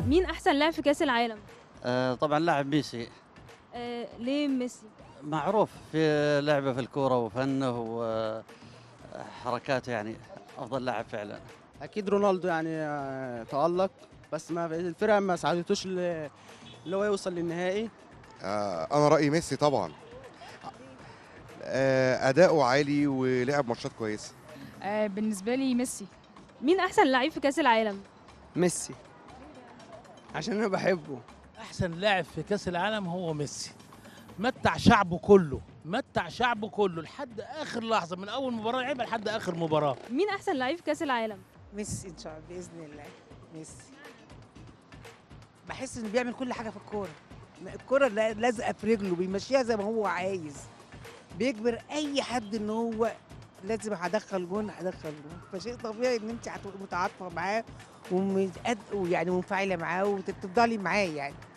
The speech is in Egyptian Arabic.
مين احسن لاعب في كاس العالم آه، طبعا لاعب ميسي آه ليه ميسي معروف في لعبه في الكوره وفنه وحركاته يعني افضل لاعب فعلا اكيد رونالدو يعني آه، تالق بس ما الفرقه ما ساعدتوش ل- اللي هو يوصل للنهائي آه، انا رايي ميسي طبعا آه، اداؤه عالي ولعب ماتشات كويسه آه بالنسبة لي ميسي مين احسن لعيب في كاس العالم ميسي عشان انا بحبه احسن لاعب في كاس العالم هو ميسي متع شعبه كله متع شعبه كله لحد اخر لحظه من اول مباراه لعبها لحد اخر مباراه مين احسن لعيب في كاس العالم ميسي ان شاء الله باذن الله ميسي بحس انه بيعمل كل حاجه في الكوره الكوره لا- لازقه في رجله بيمشيها زي ما هو عايز بيجبر اي حد ان هو لازم هدخل جون هدخل جون فشيء طبيعي ان انت هتبقي متعاطفه معاه ومتقد- ويعني منفعله معاه وتفضلي معاه يعني